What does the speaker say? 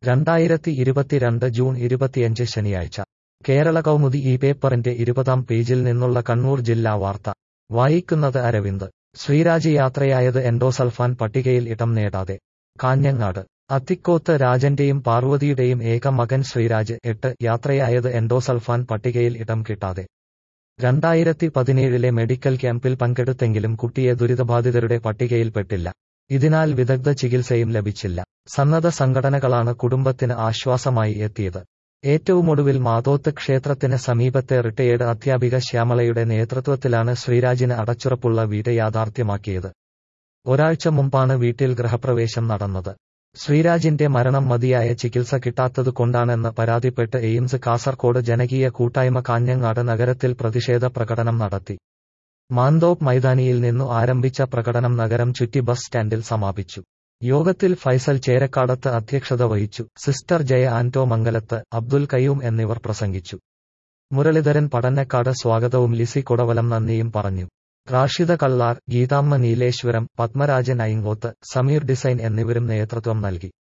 രണ്ടായിരത്തി ഇരുപത്തിരണ്ട് ജൂൺ ഇരുപത്തിയഞ്ച് ശനിയാഴ്ച കേരള കൗമുദി ഈ പേപ്പറിന്റെ ഇരുപതാം പേജിൽ നിന്നുള്ള കണ്ണൂർ ജില്ലാ വാർത്ത വായിക്കുന്നത് അരവിന്ദ് ശ്രീരാജ് യാത്രയായത് എൻഡോസൾഫാൻ പട്ടികയിൽ ഇടം നേടാതെ കാഞ്ഞങ്ങാട് അത്തിക്കോത്ത് രാജന്റെയും പാർവതിയുടെയും ഏക മകൻ ശ്രീരാജ് എട്ട് യാത്രയായത് എൻഡോസൾഫാൻ പട്ടികയിൽ ഇടം കിട്ടാതെ രണ്ടായിരത്തി പതിനേഴിലെ മെഡിക്കൽ ക്യാമ്പിൽ പങ്കെടുത്തെങ്കിലും കുട്ടിയെ ദുരിതബാധിതരുടെ പട്ടികയിൽപ്പെട്ടില്ല ഇതിനാൽ വിദഗ്ധ ചികിത്സയും ലഭിച്ചില്ല സന്നദ്ധ സംഘടനകളാണ് കുടുംബത്തിന് ആശ്വാസമായി എത്തിയത് ഏറ്റവുമൊടുവിൽ മാതോത്ത് ക്ഷേത്രത്തിന് സമീപത്തെ റിട്ടയേർഡ് അധ്യാപിക ശ്യാമളയുടെ നേതൃത്വത്തിലാണ് ശ്രീരാജിന് അടച്ചുറപ്പുള്ള വീട് യാഥാർത്ഥ്യമാക്കിയത് ഒരാഴ്ച മുമ്പാണ് വീട്ടിൽ ഗൃഹപ്രവേശം നടന്നത് ശ്രീരാജിന്റെ മരണം മതിയായ ചികിത്സ കിട്ടാത്തതുകൊണ്ടാണെന്ന് പരാതിപ്പെട്ട് എയിംസ് കാസർകോട് ജനകീയ കൂട്ടായ്മ കാഞ്ഞങ്ങാട് നഗരത്തിൽ പ്രതിഷേധ പ്രകടനം നടത്തി മാന്തോപ്പ് മൈതാനിയിൽ നിന്നു ആരംഭിച്ച പ്രകടനം നഗരം ചുറ്റി ബസ് സ്റ്റാൻഡിൽ സമാപിച്ചു യോഗത്തിൽ ഫൈസൽ ചേരക്കാടത്ത് അധ്യക്ഷത വഹിച്ചു സിസ്റ്റർ ജയ ആന്റോ മംഗലത്ത് അബ്ദുൽ കയ്യൂം എന്നിവർ പ്രസംഗിച്ചു മുരളീധരൻ പടന്നക്കാട് സ്വാഗതവും ലിസി കൊടവലം നന്ദിയും പറഞ്ഞു റാഷിദ കള്ളാർ ഗീതാമ്മ നീലേശ്വരം പത്മരാജൻ ഐങ്കോത്ത് സമീർ ഡിസൈൻ എന്നിവരും നേതൃത്വം നൽകി